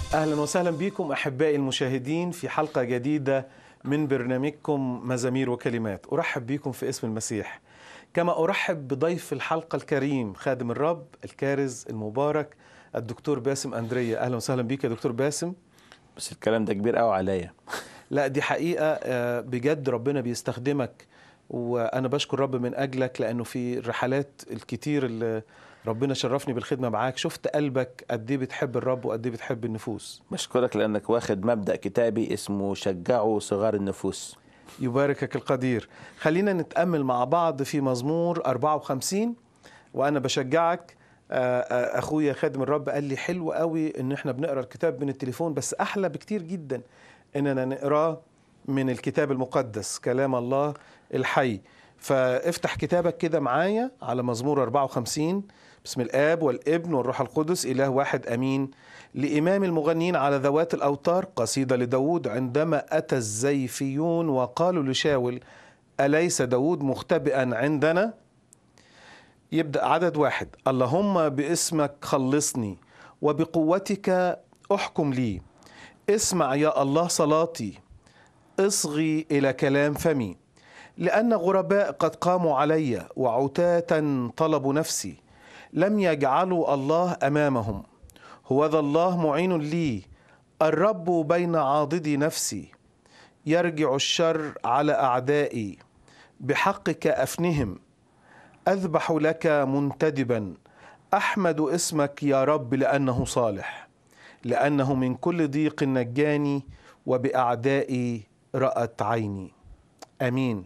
اهلا وسهلا بكم احبائي المشاهدين في حلقه جديده من برنامجكم مزامير وكلمات ارحب بكم في اسم المسيح كما ارحب بضيف الحلقه الكريم خادم الرب الكارز المبارك الدكتور باسم اندريه اهلا وسهلا بك يا دكتور باسم بس الكلام ده كبير قوي عليا لا دي حقيقه آه، بجد ربنا بيستخدمك وانا بشكر رب من اجلك لانه في الرحلات الكتير اللي ربنا شرفني بالخدمه معاك شفت قلبك قد ايه بتحب الرب وقد ايه بتحب النفوس بشكرك لانك واخد مبدا كتابي اسمه شجعوا صغار النفوس يباركك القدير خلينا نتأمل مع بعض في مزمور 54 وأنا بشجعك آه، آه، أخويا خادم الرب قال لي حلو قوي إن إحنا بنقرأ الكتاب من التليفون بس أحلى بكتير جدا إننا نقراه من الكتاب المقدس كلام الله الحي فافتح كتابك كده معايا على مزمور 54 بسم الآب والابن والروح القدس إله واحد أمين لإمام المغنين على ذوات الأوتار قصيدة لداود عندما أتى الزيفيون وقالوا لشاول أليس داود مختبئا عندنا يبدأ عدد واحد اللهم باسمك خلصني وبقوتك أحكم لي اسمع يا الله صلاتي اصغي إلى كلام فمي لأن غرباء قد قاموا علي وعتاة طلبوا نفسي لم يجعلوا الله أمامهم هو ذا الله معين لي الرب بين عاضدي نفسي يرجع الشر على أعدائي بحقك أفنهم أذبح لك منتدبا أحمد اسمك يا رب لأنه صالح لأنه من كل ضيق نجاني وبأعدائي رأت عيني أمين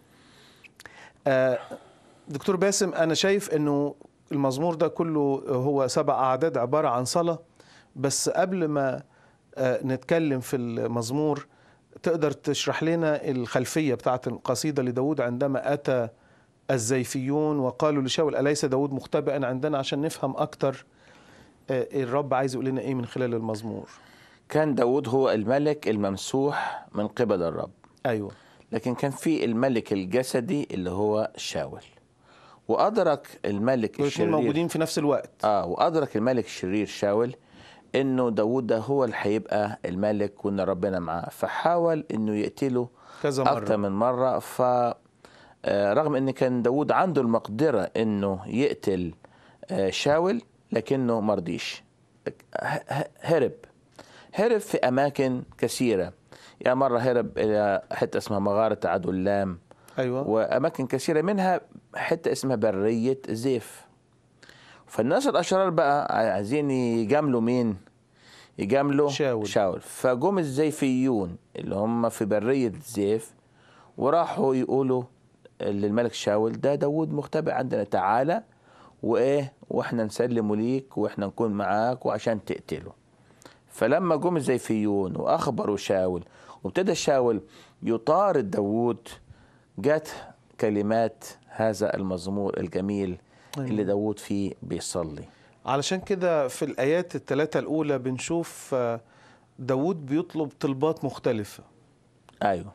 آه، دكتور باسم أنا شايف أنه المزمور ده كله هو سبع أعداد عبارة عن صلاة بس قبل ما آه، نتكلم في المزمور تقدر تشرح لنا الخلفية بتاعت القصيدة لداود عندما أتى الزيفيون وقالوا لشاول أليس داود مختبئا عندنا عشان نفهم أكتر آه، الرب عايز يقول لنا إيه من خلال المزمور كان داود هو الملك الممسوح من قبل الرب أيوة لكن كان في الملك الجسدي اللي هو شاول وادرك الملك الاثنين الشرير موجودين في نفس الوقت اه وادرك الملك الشرير شاول انه داود ده هو اللي هيبقى الملك وان ربنا معاه فحاول انه يقتله كذا اكتر مرة من مره ف آه، رغم ان كان داود عنده المقدره انه يقتل آه، شاول لكنه مرضيش ه- ه- هرب هرب في اماكن كثيره يعني مره هرب الى حته اسمها مغاره عدلام أيوة واماكن كثيره منها حته اسمها بريه زيف فالناس الاشرار بقى عايزين يجاملوا مين يجاملوا شاول. شاول فجم الزيفيون اللي هم في بريه زيف وراحوا يقولوا للملك شاول ده داود مختبئ عندنا تعالى وايه واحنا نسلمه ليك واحنا نكون معاك وعشان تقتله فلما جم الزيفيون واخبروا شاول وابتدى شاول يطارد داوود جت كلمات هذا المزمور الجميل أيوة. اللي داوود فيه بيصلي علشان كده في الآيات الثلاثة الأولى بنشوف آه، داود بيطلب طلبات مختلفة ايوه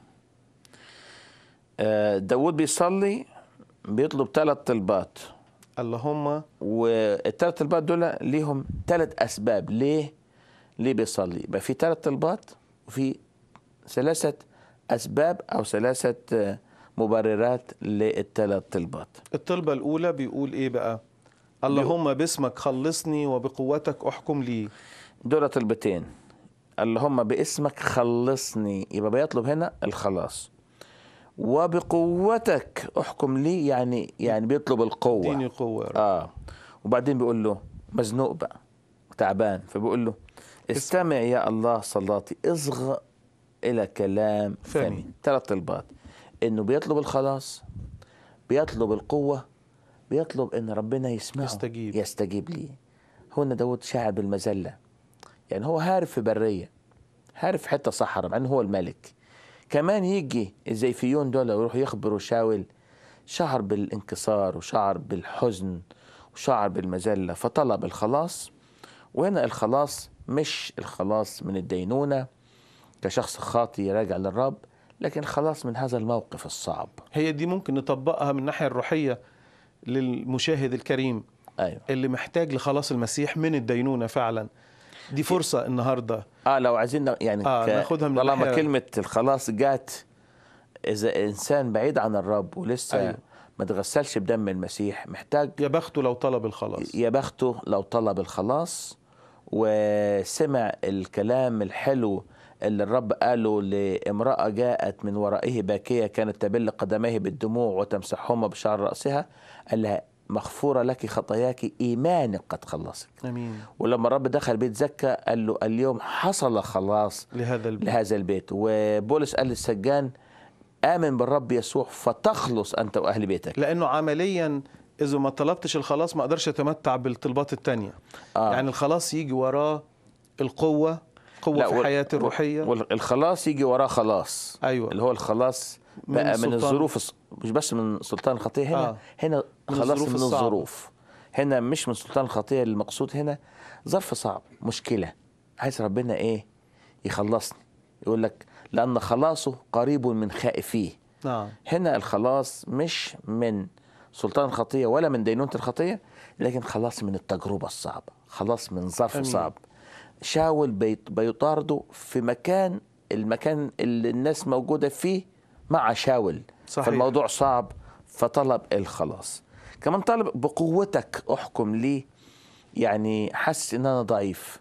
آه، داوود بيصلي بيطلب ثلاث طلبات اللهم والثلاث طلبات دول ليهم ثلاث اسباب ليه ليه بيصلي يبقى في ثلاث طلبات وفي ثلاثه اسباب او ثلاثه آه، مبررات للثلاث طلبات الطلبة الأولى بيقول إيه بقى اللهم باسمك خلصني وبقوتك أحكم لي دول طلبتين اللي هم باسمك خلصني يبقى بيطلب هنا الخلاص وبقوتك احكم لي يعني يعني بيطلب القوه اديني قوة يا رب. اه وبعدين بيقول له مزنوق بقى تعبان فبيقول له استمع يا الله صلاتي اصغ الى كلام فمي. فمي ثلاث طلبات انه بيطلب الخلاص بيطلب القوه بيطلب ان ربنا يسمعه يستجيب. يستجيب لي هنا داود شاعر بالمذله يعني هو هارب في بريه هارب في حته صحراء مع انه هو الملك كمان يجي الزيفيون دول يروحوا يخبروا شاول شعر بالانكسار وشعر بالحزن وشعر بالمذله فطلب الخلاص وهنا الخلاص مش الخلاص من الدينونه كشخص خاطي راجع للرب لكن خلاص من هذا الموقف الصعب هي دي ممكن نطبقها من الناحية الروحية للمشاهد الكريم ايوه اللي محتاج لخلاص المسيح من الدينونة فعلا دي فرصه النهارده اه لو عايزين ن- يعني آه، ك- ناخدها من طالما الناحية- كلمة الخلاص جات إذا إنسان بعيد عن الرب ولسه أيوة. أيوه. ما تغسلش بدم المسيح محتاج يا بخته لو طلب الخلاص يا بخته لو طلب الخلاص وسمع الكلام الحلو اللي الرب قاله لامرأة جاءت من ورائه باكية كانت تبل قدميه بالدموع وتمسحهما بشعر رأسها قال لها مغفورة لك خطاياك إيمانك قد خلصك امين ولما الرب دخل بيت زكا قال له اليوم حصل خلاص لهذا البيت لهذا البيت وبولس قال للسجان آمن بالرب يسوع فتخلص أنت وأهل بيتك لانه عمليا اذا ما طلبتش الخلاص ما اقدرش اتمتع بالطلبات التانية آه. يعني الخلاص يجي وراه القوه قوه لا، في وال- حياتي الروحيه والخلاص يجي وراه خلاص أيوة. اللي هو الخلاص من بقى من, سلطان- الظروف الص- مش بس من سلطان الخطيه هنا آه. آه. هنا من خلاص الظروف من الصعبة. الظروف هنا مش من سلطان الخطيه المقصود هنا ظرف صعب مشكله عايز ربنا ايه يخلصني يقول لك لان خلاصه قريب من خائفيه نعم هنا الخلاص مش من سلطان الخطيه ولا من دينونه الخطيه لكن خلاص من التجربه الصعبه خلاص من ظرف أمين. صعب شاول بيط- بيطارده في مكان المكان اللي الناس موجوده فيه مع شاول صحيح. فالموضوع صعب فطلب الخلاص كمان طلب بقوتك احكم لي يعني حاسس ان انا ضعيف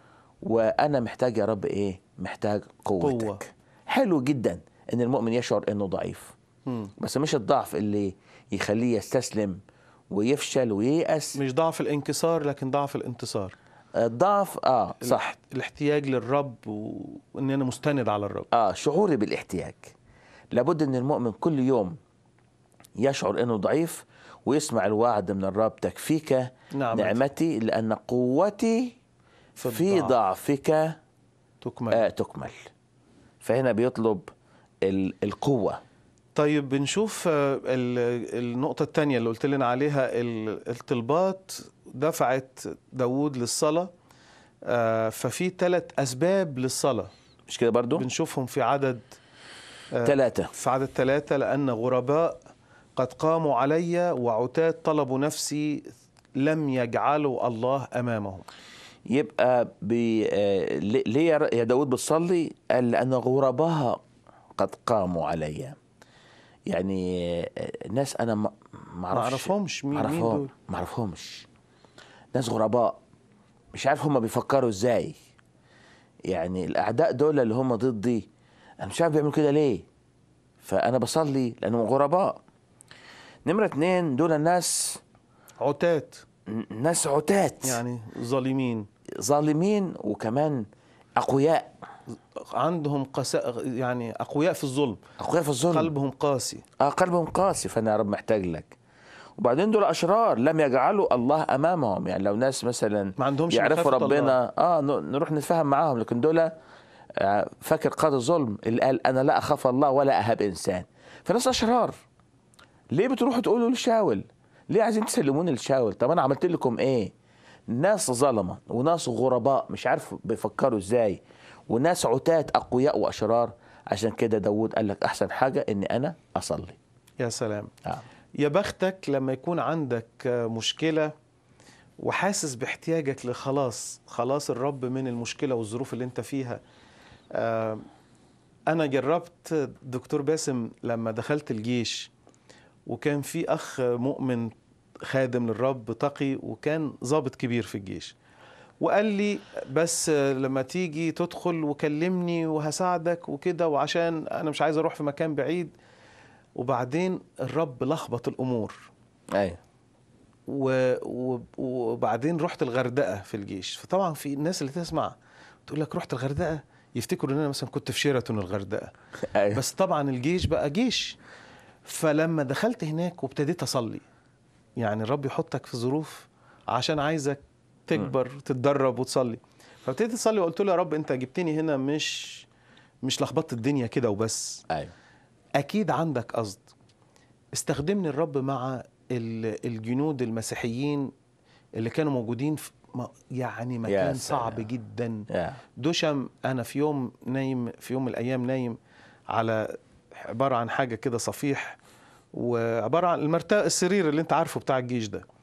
وانا محتاج يا رب ايه محتاج قوتك قوة. حلو جدا ان المؤمن يشعر انه ضعيف مم. بس مش الضعف اللي يخليه يستسلم ويفشل وييأس مش ضعف الانكسار لكن ضعف الانتصار الضعف اه صح الاحت- الاحتياج للرب و- وان انا مستند على الرب اه شعوري بالاحتياج لابد ان المؤمن كل يوم يشعر انه ضعيف ويسمع الوعد من الرب تكفيك نعمتي. نعمتي لان قوتي في في الضعف. ضعفك تكمل آه تكمل فهنا بيطلب ال- القوه طيب بنشوف آه، ال- النقطة الثانية اللي قلت لنا عليها ال- الطلبات دفعت داوود للصلاة آه، ففي ثلاث أسباب للصلاة مش كده برضو بنشوفهم في عدد آه، ثلاثة في عدد ثلاثة لأن غرباء قد قاموا علي وعتاة طلبوا نفسي لم يجعلوا الله أمامهم يبقى بي آه، ليه ليه يا ر- يا داود بتصلي قال لأن غرباء قد قاموا علي يعني آه، ناس أنا ما ما أعرفش- أعرفهمش. مين- ما مين أعرفهم- دول؟ ما أعرفهمش ناس غرباء مش عارف هم بيفكروا إزاي يعني الأعداء دول اللي هم ضدي أنا مش عارف بيعملوا كده ليه فأنا بصلي لأنهم غرباء نمرة اتنين دول الناس عتاة ناس عتات يعني ظالمين ظالمين وكمان أقوياء عندهم قساء يعني أقوياء في الظلم أقوياء في الظلم قلبهم قاسي آه قلبهم قاسي فأنا يا رب محتاج لك وبعدين دول أشرار لم يجعلوا الله أمامهم يعني لو ناس مثلا ما عندهمش يعرفوا مخافة ربنا آه ن- نروح نتفاهم معاهم لكن دول آه، فاكر قاضي الظلم اللي قال أنا لا أخاف الله ولا أهاب إنسان فناس أشرار ليه بتروحوا تقولوا لشاول ليه عايزين تسلموني لشاول طب أنا عملت لكم إيه ناس ظلمة وناس غرباء مش عارف بيفكروا إزاي وناس عتاة أقوياء وأشرار عشان كده داود قال لك أحسن حاجة إني أنا أصلي يا سلام آه. يا بختك لما يكون عندك مشكلة وحاسس باحتياجك لخلاص خلاص الرب من المشكلة والظروف اللي انت فيها آه، أنا جربت دكتور باسم لما دخلت الجيش وكان في أخ مؤمن خادم للرب تقي وكان ضابط كبير في الجيش وقال لي بس لما تيجي تدخل وكلمني وهساعدك وكده وعشان أنا مش عايز أروح في مكان بعيد وبعدين الرب لخبط الامور أيوه و... و... وبعدين رحت الغردقه في الجيش فطبعا في الناس اللي تسمع تقول لك رحت الغردقه يفتكروا ان انا مثلا كنت في شيراتون الغردقه أيوه بس طبعا الجيش بقى جيش فلما دخلت هناك وابتديت اصلي يعني الرب يحطك في ظروف عشان عايزك تكبر تتدرب وتصلي فابتديت اصلي وقلت له يا رب انت جبتني هنا مش مش لخبطت الدنيا كده وبس أيوه اكيد عندك قصد استخدمني الرب مع ال- الجنود المسيحيين اللي كانوا موجودين في م- يعني مكان سلام. صعب جدا يا دشم انا في يوم نايم في يوم من الايام نايم على عباره عن حاجه كده صفيح وعباره عن المرتاح السرير اللي انت عارفه بتاع الجيش ده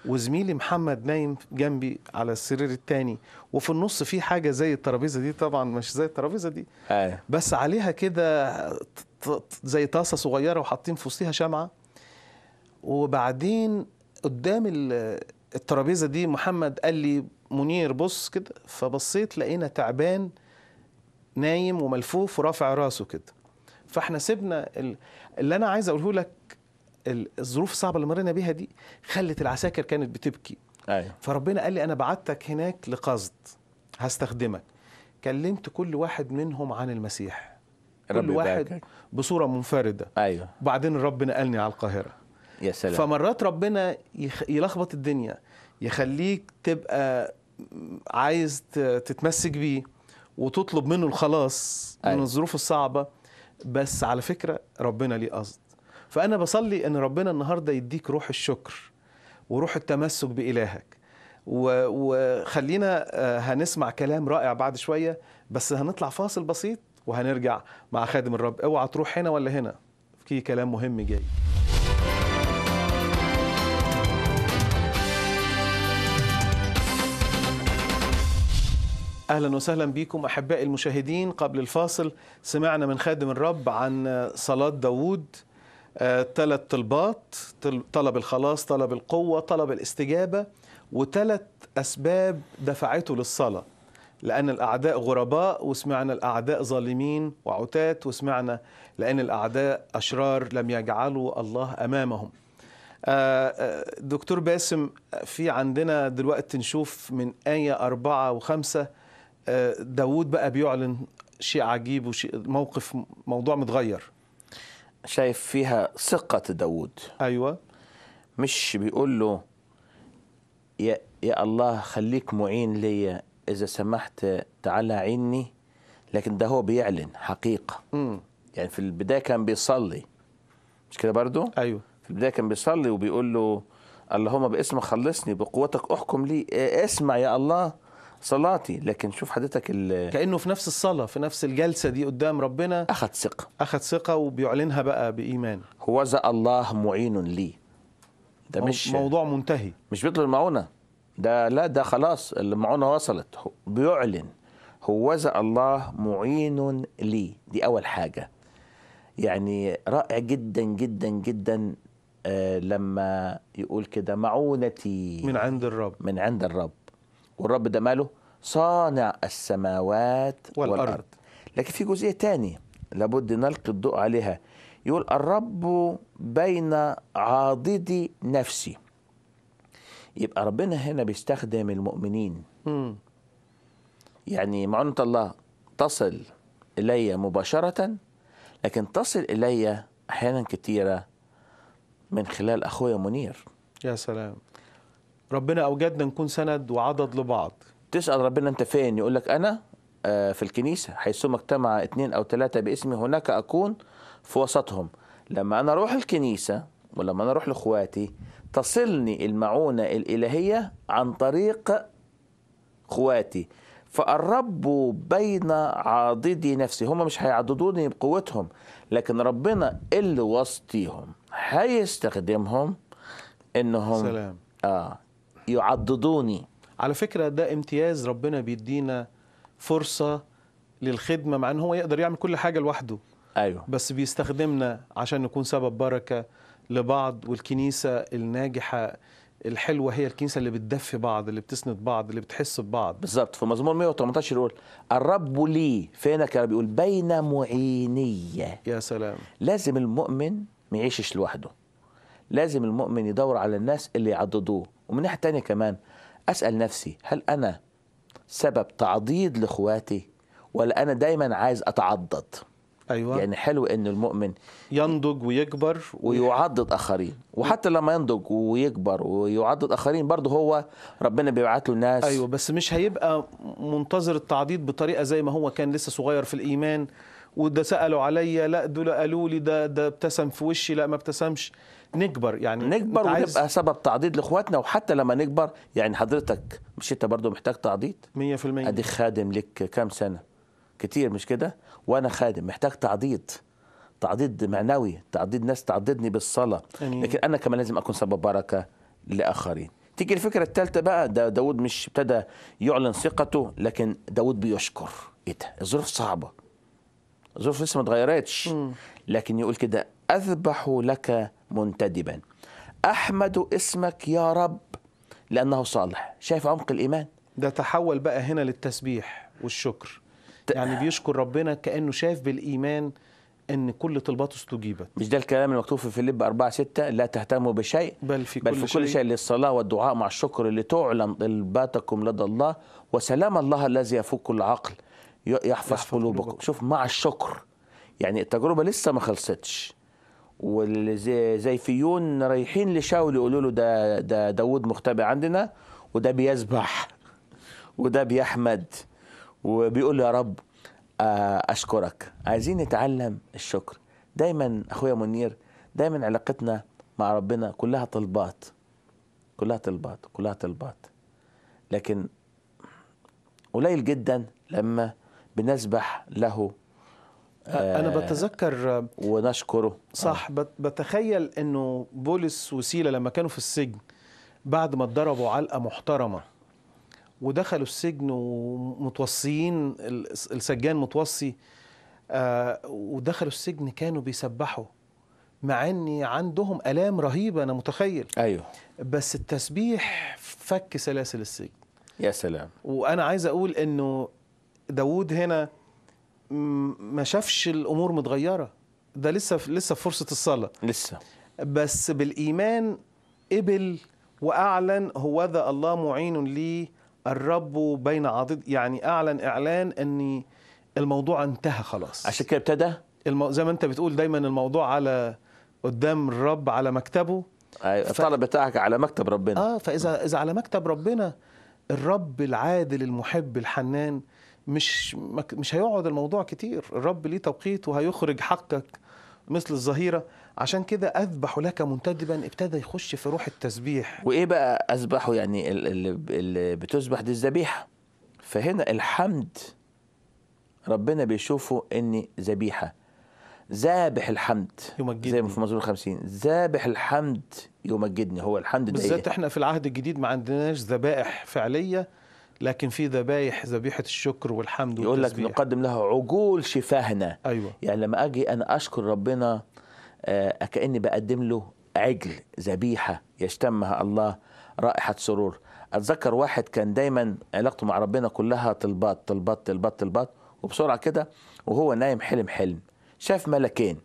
وزميلي محمد نايم جنبي على السرير التاني وفي النص في حاجه زي الترابيزه دي طبعا مش زي الترابيزه دي ايوه بس عليها كده ط- ط- زي طاسه صغيره وحاطين في وسطها شمعه وبعدين قدام ال- الترابيزه دي محمد قال لي منير بص كده فبصيت لقينا تعبان نايم وملفوف ورافع راسه كده فاحنا سيبنا ال- اللي انا عايز اقوله لك ال- الظروف الصعبه اللي مرينا بيها دي خلت العساكر كانت بتبكي ايوه فربنا قال لي انا بعتك هناك لقصد هستخدمك كلمت كل واحد منهم عن المسيح كل ربي واحد يباركك. بصوره منفرده ايوه وبعدين الرب نقلني على القاهره يا سلام فمرات ربنا يخ... يلخبط الدنيا يخليك تبقى عايز ت- تتمسك بيه وتطلب منه الخلاص من أيوة. الظروف الصعبة بس على فكرة ربنا ليه قصد فأنا بصلي أن ربنا النهاردة يديك روح الشكر وروح التمسك بإلهك و- وخلينا آه، هنسمع كلام رائع بعد شوية بس هنطلع فاصل بسيط وهنرجع مع خادم الرب اوعى تروح هنا ولا هنا في كلام مهم جاي اهلا وسهلا بكم احبائي المشاهدين قبل الفاصل سمعنا من خادم الرب عن صلاه داوود ثلاث طلبات طل- طلب الخلاص طلب القوه طلب الاستجابه وثلاث اسباب دفعته للصلاه لان الاعداء غرباء وسمعنا الاعداء ظالمين وعتاة وسمعنا لان الاعداء اشرار لم يجعلوا الله امامهم آه، آه، دكتور باسم في عندنا دلوقتي نشوف من آية أربعة وخمسة آه، داود بقى بيعلن شيء عجيب وشيء موقف موضوع متغير شايف فيها ثقة داود أيوة مش بيقول له يا يا الله خليك معين ليا اذا سمحت تعالى عيني لكن ده هو بيعلن حقيقة مم. يعني في البداية كان بيصلي مش كده برضو أيوة في البداية كان بيصلي وبيقول له اللهم باسمك خلصني بقوتك احكم لي إيه، اسمع يا الله صلاتي لكن شوف حضرتك ال- كأنه في نفس الصلاة في نفس الجلسة دي قدام ربنا اخذ ثقة أخذ ثقة وبيعلنها بقى بإيمان هو ذا الله معين لي ده مو- مش موضوع منتهي مش بيطلب المعونة ده لا ده خلاص المعونة وصلت هو بيعلن هوذا الله معين لي دي أول حاجة يعني رائع جدا جدا جدا آه لما يقول كده معونتي من عند الرب من عند الرب والرب ده ماله صانع السماوات والأرض. والأرض, لكن في جزئية تاني لابد نلقي الضوء عليها يقول الرب بين عاضدي نفسي يبقى ربنا هنا بيستخدم المؤمنين مم. يعني معونة الله تصل إلي مباشرة لكن تصل إلي أحيانا كثيرة من خلال أخويا منير يا سلام ربنا أوجدنا نكون سند وعضد لبعض تسأل ربنا أنت فين يقول لك أنا آه، في الكنيسة حيثما اجتمع اثنين أو ثلاثة باسمي هناك أكون في وسطهم لما أنا أروح الكنيسة ولما أنا أروح لإخواتي تصلني المعونة الإلهية عن طريق إخواتي فالرب بين عاضدي نفسي هم مش هيعضدوني بقوتهم لكن ربنا اللي وسطيهم هيستخدمهم انهم سلام. اه يعضدوني على فكرة ده امتياز ربنا بيدينا فرصة للخدمة مع ان هو يقدر يعمل كل حاجة لوحده ايوه بس بيستخدمنا عشان نكون سبب بركة لبعض والكنيسة الناجحة الحلوة هي الكنيسة اللي بتدفي بعض اللي بتسند بعض اللي بتحس ببعض بالظبط في مزمور 118 يقول الرب لي فينك يا رب يقول بين معيني يا سلام لازم المؤمن ما يعيشش لوحده لازم المؤمن يدور على الناس اللي يعضدوه ومن ناحيه تانية كمان اسال نفسي هل انا سبب تعضيد لاخواتي ولا انا دايما عايز اتعضد ايوه يعني يعني حلو ان المؤمن ينضج ويكبر ويعضد اخرين وحتى لما ينضج ويكبر ويعضد اخرين برضه هو ربنا بيبعت له ناس ايوه بس مش هيبقى منتظر التعضيد بطريقه زي ما هو كان لسه صغير في الايمان وده سالوا عليا لا دول قالوا لي ده ده ابتسم في وشي لا ما ابتسمش نكبر يعني نكبر أنت عايز ونبقى سبب تعضيد لاخواتنا وحتى لما نكبر يعني حضرتك مش انت برضه محتاج تعضيد 100% ادي خادم لك كام سنه كتير مش كده وانا خادم محتاج تعضيد تعضيد معنوي تعضيد ناس تعضدني بالصلاه آمين. لكن انا كمان لازم اكون سبب بركه لاخرين تيجي الفكرة الثالثة بقى ده داود مش ابتدى يعلن ثقته لكن داود بيشكر ايه ده الظروف صعبة الظروف لسه ما اتغيرتش لكن يقول كده أذبح لك منتدبا أحمد اسمك يا رب لأنه صالح شايف عمق الإيمان ده تحول بقى هنا للتسبيح والشكر يعني بيشكر ربنا كأنه شايف بالإيمان أن كل طلباته استجيبت مش ده الكلام المكتوب في فيليب 4 6 لا تهتموا بشيء بل في بل كل في كل شيء. شيء للصلاة والدعاء مع الشكر لتعلن طلباتكم لدى الله وسلام الله الذي يفوق كل عقل ي- يحفظ, يحفظ قلوبكم قلوبكم. شوف مع الشكر يعني التجربة لسه ما خلصتش والزيفيون رايحين لشاول يقولوا له ده ده داود مختبئ عندنا وده بيسبح وده بيحمد وبيقول يا رب آه، اشكرك عايزين نتعلم الشكر دايما اخويا منير دايما علاقتنا مع ربنا كلها طلبات كلها طلبات كلها طلبات لكن قليل جدا لما بنسبح له أنا بتذكر ونشكره صح بت- بتخيل انه بولس وسيله لما كانوا في السجن بعد ما اتضربوا علقه محترمه ودخلوا السجن ومتوصيين ال- السجان متوصي آه، ودخلوا السجن كانوا بيسبحوا مع ان عندهم الام رهيبه انا متخيل ايوه بس التسبيح فك سلاسل السجن يا سلام وانا عايز اقول انه داوود هنا م- ما شافش الامور متغيره ده لسه لسه في فرصه الصلاه لسه بس بالايمان قبل واعلن هوذا الله معين لي الرب بين عضد يعني اعلن اعلان ان الموضوع انتهى خلاص عشان كده ابتدى المو... زي ما انت بتقول دايما الموضوع على قدام الرب على مكتبه أيوة، ف- الطلب بتاعك على مكتب ربنا اه فاذا اذا على مكتب ربنا الرب العادل المحب الحنان مش مك- مش هيقعد الموضوع كتير الرب ليه توقيت وهيخرج حقك مثل الظهيره عشان كده اذبح لك منتدبا ابتدى يخش في روح التسبيح وايه بقى اذبحه يعني ال- اللي اللي بتذبح دي الذبيحه فهنا الحمد ربنا بيشوفه اني ذبيحه ذابح الحمد يمجدني. زي ما في مزمور 50 ذابح الحمد يمجدني هو الحمد ده بالذات ايه احنا في العهد الجديد ما عندناش ذبائح فعليه لكن في ذبايح ذبيحه الشكر والحمد يقول لك والتسبيح نقدم له عجول شفاهنا ايوه يعني لما اجي انا اشكر ربنا آه، كاني بقدم له عجل ذبيحه يشتمها الله رائحه سرور اتذكر واحد كان دايما علاقته مع ربنا كلها طلبات طلبات طلبات طلبات وبسرعه كده وهو نايم حلم حلم شاف ملكين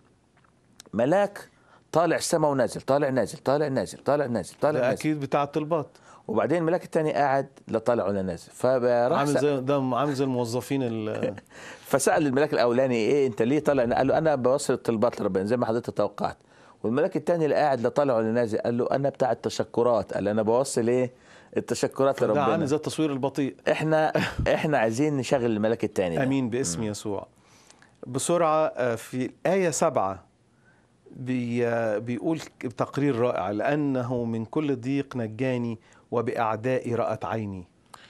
ملاك طالع السماء ونازل طالع نازل طالع نازل طالع نازل طالع ده نازل اكيد بتاع الطلبات وبعدين الملاك التاني قاعد لا طالع ولا نازل فراح عامل سأل- زي ده عامل زي الموظفين ال- فسال الملاك الاولاني ايه انت ليه طالع قال له انا بوصل الطلبات لربنا زي ما حضرتك توقعت والملاك الثاني اللي قاعد لا طالع ولا نازل قال له انا بتاع التشكرات قال انا بوصل ايه التشكرات ده عامل لربنا زي التصوير البطيء احنا احنا عايزين نشغل الملاك الثاني ده امين باسم يسوع بسرعه آه، في ايه سبعة بي آه، بيقول تقرير رائع لانه من كل ضيق نجاني وباعدائي رات عيني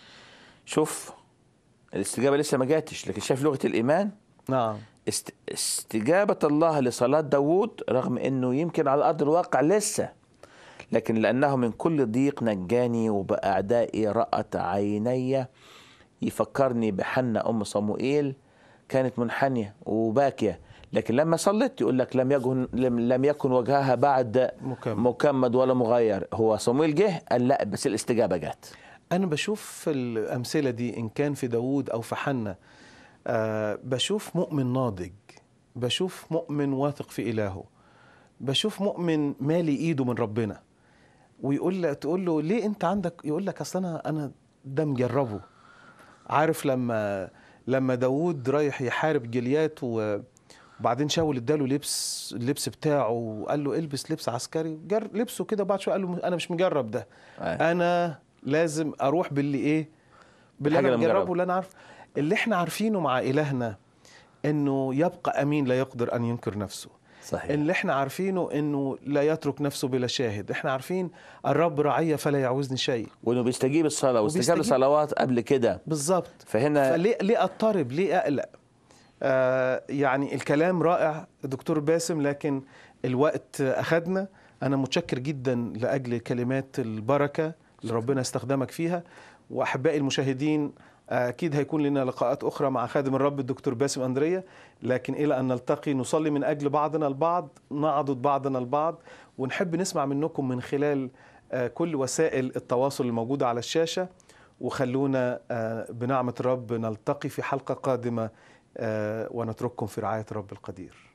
شوف الاستجابه لسه ما جاتش لكن شايف لغه الايمان نعم است... استجابه الله لصلاه داوود رغم انه يمكن على ارض الواقع لسه لكن لانه من كل ضيق نجاني وباعدائي رات عيني يفكرني بحنة ام صموئيل كانت منحنيه وباكيه لكن لما صلت يقول لك لم يكن لم, لم يكن وجهها بعد مكمل. مكمد ولا مغير هو صموئيل جه قال لا بس الاستجابه جت انا بشوف في الامثله دي ان كان في داوود او في حنا آه بشوف مؤمن ناضج بشوف مؤمن واثق في الهه بشوف مؤمن مالي ايده من ربنا ويقول له تقول له ليه انت عندك يقول لك اصل انا انا ده مجربه عارف لما لما داوود رايح يحارب جليات و- وبعدين شاول اداله لبس اللبس بتاعه وقال له البس لبس عسكري جر لبسه كده بعد شويه قال له انا مش مجرب ده أيوة. انا لازم اروح باللي ايه باللي الحاجة انا اللي مجربه مجربها. واللي انا عارف اللي احنا عارفينه مع الهنا انه يبقى امين لا يقدر ان ينكر نفسه صحيح اللي احنا عارفينه انه لا يترك نفسه بلا شاهد احنا عارفين الرب رعية فلا يعوزني شيء وانه بيستجيب الصلاه واستجاب وبيستجيب. لصلوات قبل كده بالظبط فهنا فليه ليه اضطرب ليه اقلق آه يعني الكلام رائع دكتور باسم لكن الوقت اخدنا انا متشكر جدا لاجل كلمات البركه اللي ربنا استخدمك فيها واحبائي المشاهدين اكيد هيكون لنا لقاءات اخرى مع خادم الرب الدكتور باسم اندريا لكن الى ان نلتقي نصلي من اجل بعضنا البعض نعضد بعضنا البعض ونحب نسمع منكم من خلال آه، كل وسائل التواصل الموجوده على الشاشه وخلونا آه، بنعمه الرب نلتقي في حلقه قادمه آه، ونترككم في رعايه رب القدير